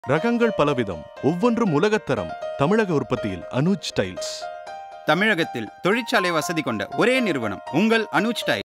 ரகங்கள் பலவிதம் ஒவ்வொன்றும் உலகத்தரம் தமிழக உற்பத்தியில் அனுஜ் ஸ்டைல்ஸ் தமிழகத்தில் தொழிற்சாலை வசதி கொண்ட ஒரே நிறுவனம் உங்கள் அனுஜ் டைல்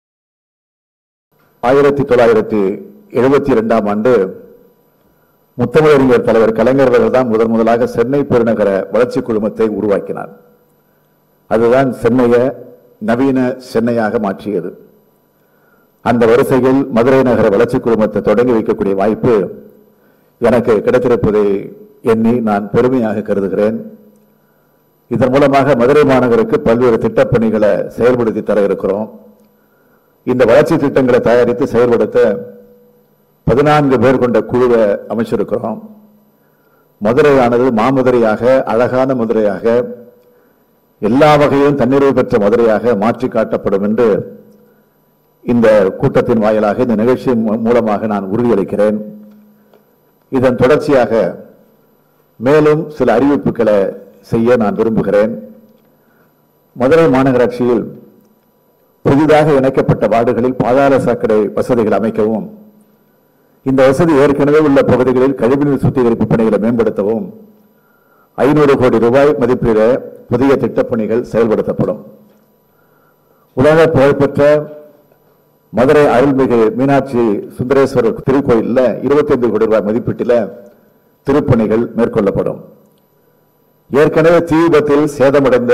ஆயிரத்தி தொள்ளாயிரத்தி எழுபத்தி இரண்டாம் ஆண்டு முத்தமிழறிஞர் தலைவர் கலைஞர் அவர்கள் தான் முதன் முதலாக சென்னை பெருநகர வளர்ச்சி குழுமத்தை உருவாக்கினார் அதுதான் சென்னையை நவீன சென்னையாக மாற்றியது அந்த வரிசையில் மதுரை நகர வளர்ச்சி குழுமத்தை தொடங்கி வைக்கக்கூடிய வாய்ப்பு எனக்கு கிடைத்திருப்பதை எண்ணி நான் பெருமையாக கருதுகிறேன் இதன் மூலமாக மதுரை மாநகருக்கு பல்வேறு திட்டப்பணிகளை செயல்படுத்தி தர இருக்கிறோம் இந்த வளர்ச்சி திட்டங்களை தயாரித்து செயல்படுத்த பதினான்கு பேர் கொண்ட குழுவை அமைச்சிருக்கிறோம் மதுரையானது மாமதுரையாக அழகான மதுரையாக எல்லா வகையிலும் தன்னிறைவு பெற்ற மதுரையாக மாற்றி காட்டப்படும் என்று இந்த கூட்டத்தின் வாயிலாக இந்த நிகழ்ச்சி மூ- மூலமாக நான் உறுதியளிக்கிறேன் இதன் தொடர்ச்சியாக மேலும் சில அறிவிப்புகளை செய்ய நான் விரும்புகிறேன் மதுரை மாநகராட்சியில் புதிதாக இணைக்கப்பட்ட வார்டுகளில் பாதாள சாக்கடை வசதிகள் அமைக்கவும் இந்த வசதி ஏற்கனவே உள்ள பகுதிகளில் கழிவுநீர் சுத்திகரிப்பு பணிகளை மேம்படுத்தவும் ஐநூறு கோடி ரூபாய் மதிப்பீட புதிய திட்டப்பணிகள் செயல்படுத்தப்படும் உலக புகழ்பெற்ற மதுரை அருள்மிகு மீனாட்சி சுந்தரேஸ்வரர் திருக்கோயிலில் 25 கோடி ரூபாய் மதிப்பீட்டில் திருப்பணிகள் மேற்கொள்ளப்படும் ஏற்கனவே தீ விபத்தில் சேதமடைந்த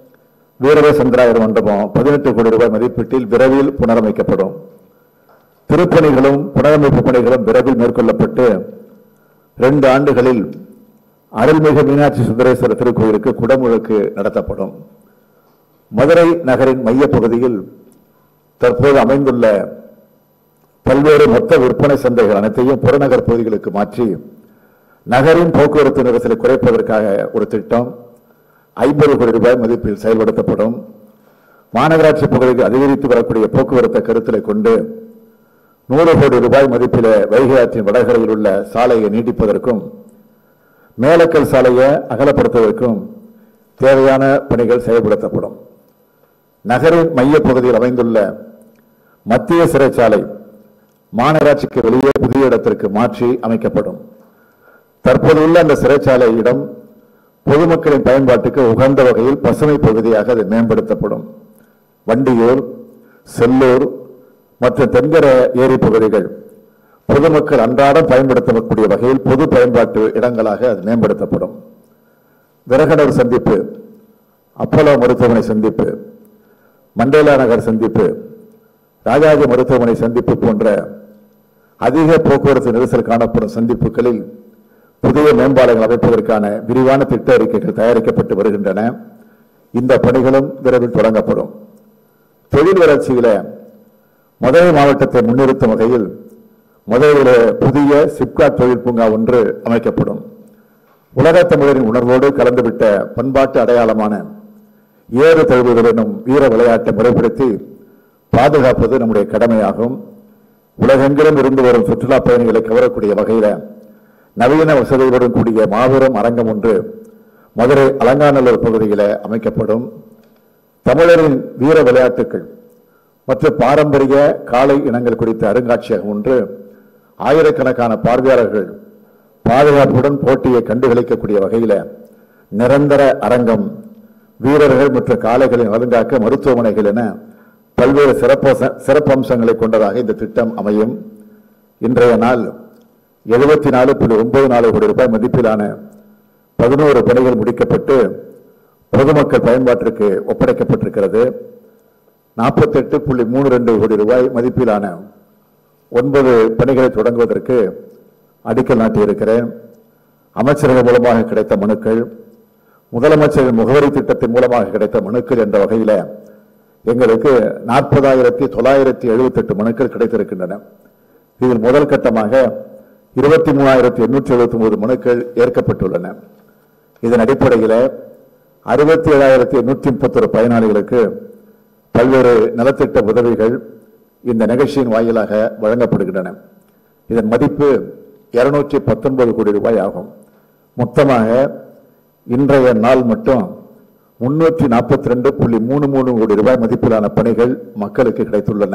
வீரவ சந்திராயர் மண்டபம் பதினெட்டு கோடி ரூபாய் மதிப்பீட்டில் விரைவில் புனரமைக்கப்படும் திருப்பணிகளும் புனரமைப்பு பணிகளும் விரைவில் மேற்கொள்ளப்பட்டு ரெண்டு ஆண்டுகளில் அருள்மிகு மீனாட்சி சுந்தரேஸ்வரர் திருக்கோயிலுக்கு குடமுழுக்கு நடத்தப்படும் மதுரை நகரின் மையப் பகுதியில் தற்போது அமைந்துள்ள பல்வேறு மொத்த விற்பனை சந்தைகள் அனைத்தையும் புறநகர் பகுதிகளுக்கு மாற்றி நகரின் போக்குவரத்து நெரிசலை குறைப்பதற்காக ஒரு திட்டம் ஐம்பது கோடி ரூபாய் மதிப்பில் செயல்படுத்தப்படும் மாநகராட்சி பகுதிக்கு அதிகரித்து வரக்கூடிய போக்குவரத்தை கருத்தில் கொண்டு நூறு கோடி ரூபாய் மதிப்பில வைகை ஆற்றின் வடகரையில் உள்ள சாலையை நீட்டிப்பதற்கும் மேலக்கல் சாலையை அகலப்படுத்துவதற்கும் தேவையான பணிகள் செயல்படுத்தப்படும் நகரின் மையப் பகுதியில் அமைந்துள்ள மத்திய சிறைச்சாலை மாநகராட்சிக்கு வெளியே புதிய இடத்திற்கு மாற்றி அமைக்கப்படும் தற்போது உள்ள அந்த சிறைச்சாலை இடம் பொதுமக்களின் பயன்பாட்டுக்கு உகந்த வகையில் பசுமை பகுதியாக அது மேம்படுத்தப்படும் வண்டியூர் செல்லூர் மற்றும் தென்கர ஏரி பகுதிகள் பொதுமக்கள் அன்றாடம் பயன்படுத்தக்கூடிய வகையில் பொது பயன்பாட்டு இடங்களாக அது மேம்படுத்தப்படும் விரகனர் சந்திப்பு அப்போலோ மருத்துவமனை சந்திப்பு மண்டேலா நகர் சந்திப்பு ராஜாஜி மருத்துவமனை சந்திப்பு போன்ற அதிக போக்குவரத்து நெரிசல் காணப்படும் சந்திப்புகளில் புதிய மேம்பாலங்கள் அமைப்பதற்கான விரிவான திட்ட அறிக்கைகள் தயாரிக்கப்பட்டு வருகின்றன இந்த பணிகளும் விரைவில் தொடங்கப்படும் தொழில் வளர்ச்சியில மதுரை மாவட்டத்தை முன்னிறுத்தும் வகையில் மதுரையில புதிய சிப்காட் தொழில் பூங்கா ஒன்று அமைக்கப்படும் உலகத் தமிழரின் உணர்வோடு கலந்துவிட்ட பண்பாட்டு அடையாளமான ஏறு தழுவுதல் எனும் வீர விளையாட்டை முறைப்படுத்தி பாதுகாப்பது நம்முடைய கடமையாகும் உலகெங்கிலும் இருந்து வரும் சுற்றுலா பயணிகளை கவரக்கூடிய வகையில நவீன வசதிகளுடன் கூடிய மாபெரும் அரங்கம் ஒன்று மதுரை அலங்காநல்லூர் பகுதியில் அமைக்கப்படும் தமிழரின் வீர விளையாட்டுகள் மற்றும் பாரம்பரிய காளை இனங்கள் குறித்த அருங்காட்சியகம் ஒன்று ஆயிரக்கணக்கான பார்வையாளர்கள் பாதுகாப்புடன் போட்டியை கண்டுகளிக்கக்கூடிய வகையில நிரந்தர அரங்கம் வீரர்கள் மற்றும் காளைகளின் நலன்காக்க மருத்துவமனைகள் என பல்வேறு சிறப்பம்ச சிறப்பம்சங்களை கொண்டதாக இந்த திட்டம் அமையும் இன்றைய நாள் எழுபத்தி நாலு புள்ளி ஒன்பது நாலு கோடி ரூபாய் மதிப்பிலான பதினோரு பணிகள் முடிக்கப்பட்டு பொதுமக்கள் பயன்பாட்டிற்கு ஒப்படைக்கப்பட்டிருக்கிறது நாற்பத்தெட்டு புள்ளி மூணு ரெண்டு கோடி ரூபாய் மதிப்பிலான ஒன்பது பணிகளை தொடங்குவதற்கு அடிக்கல் நாட்டியிருக்கிறேன் அமைச்சர்கள் மூலமாக கிடைத்த மனுக்கள் முதலமைச்சரின் முகவரி திட்டத்தின் மூலமாக கிடைத்த மனுக்கள் என்ற வகையில எங்களுக்கு நாற்பதாயிரத்தி தொள்ளாயிரத்தி எழுபத்தெட்டு மனுக்கள் கிடைத்திருக்கின்றன இதில் முதல் கட்டமாக இருபத்தி மூவாயிரத்தி எண்ணூற்றி எழுபத்தி ஒன்பது மனுக்கள் ஏற்கப்பட்டுள்ளன இதன் அடிப்படையில் அறுபத்தி ஏழாயிரத்தி எண்ணூற்றி முப்பத்தொரு பயனாளிகளுக்கு பல்வேறு நலத்திட்ட உதவிகள் இந்த நிகழ்ச்சியின் வாயிலாக வழங்கப்படுகின்றன இதன் மதிப்பு இருநூற்றி பத்தொன்பது கோடி ரூபாய் ஆகும் மொத்தமாக இன்றைய நாள் மட்டும் முன்னூற்றி நாற்பத்தி ரெண்டு புள்ளி மூணு மூணு கோடி ரூபாய் மதிப்பிலான பணிகள் மக்களுக்கு கிடைத்துள்ளன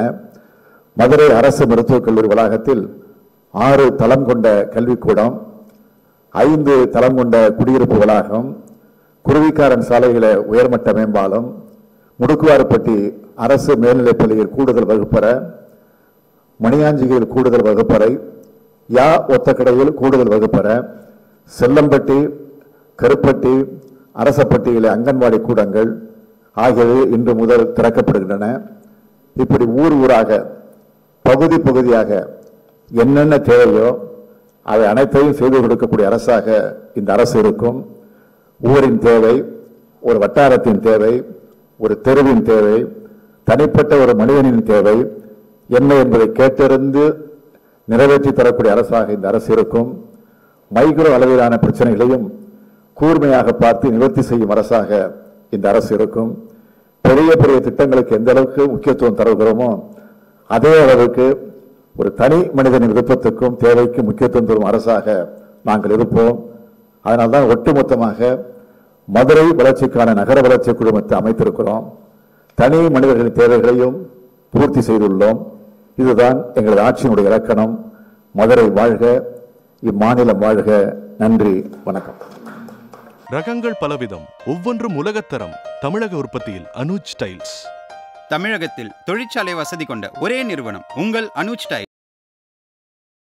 மதுரை அரசு மருத்துவக் கல்லூரி வளாகத்தில் ஆறு தளம் கொண்ட கல்விக்கூடம் ஐந்து தளம் கொண்ட குடியிருப்பு வளாகம் குருவிக்காரன் சாலையில உயர்மட்ட மேம்பாலம் முடுக்குவாரப்பட்டி அரசு மேல்நிலைப்பள்ளியில் கூடுதல் வகுப்பறை மணியாஞ்சிகையில் கூடுதல் வகுப்பறை யா ஒத்தக்கடையில் கூடுதல் வகுப்பறை செல்லம்பட்டி கருப்பட்டி அரசப்பட்டியிலே அங்கன்வாடி கூடங்கள் ஆகியவை இன்று முதல் திறக்கப்படுகின்றன இப்படி ஊர் ஊராக பகுதி பகுதியாக என்னென்ன தேவையோ அவை அனைத்தையும் செய்து கொடுக்கக்கூடிய அரசாக இந்த அரசு இருக்கும் ஊரின் தேவை ஒரு வட்டாரத்தின் தேவை ஒரு தெருவின் தேவை தனிப்பட்ட ஒரு மனிதனின் தேவை என்ன என்பதை கேட்டறிந்து நிறைவேற்றி தரக்கூடிய அரசாக இந்த அரசு இருக்கும் மைக்ரோ அளவிலான பிரச்சனைகளையும் கூர்மையாக பார்த்து நிவர்த்தி செய்யும் அரசாக இந்த அரசு இருக்கும் பெரிய பெரிய திட்டங்களுக்கு எந்த அளவுக்கு முக்கியத்துவம் தருகிறோமோ அதே அளவுக்கு ஒரு தனி மனிதனின் விருப்பத்துக்கும் தேவைக்கும் முக்கியத்துவம் தரும் அரசாக நாங்கள் இருப்போம் அதனால்தான் ஒட்டுமொத்தமாக மதுரை வளர்ச்சிக்கான நகர வளர்ச்சி குழுமத்தை அமைத்திருக்கிறோம் தனி மனிதர்களின் தேவைகளையும் பூர்த்தி செய்துள்ளோம் இதுதான் எங்களது ஆட்சியினுடைய இலக்கணம் மதுரை வாழ்க இம்மாநிலம் வாழ்க நன்றி வணக்கம் ரகங்கள் பலவிதம் ஒவ்வொன்றும் உலகத்தரம் தமிழக உற்பத்தியில் அனுஜ் டைல்ஸ் தமிழகத்தில் தொழிற்சாலை வசதி கொண்ட ஒரே நிறுவனம் உங்கள் அனுஜ் டைல்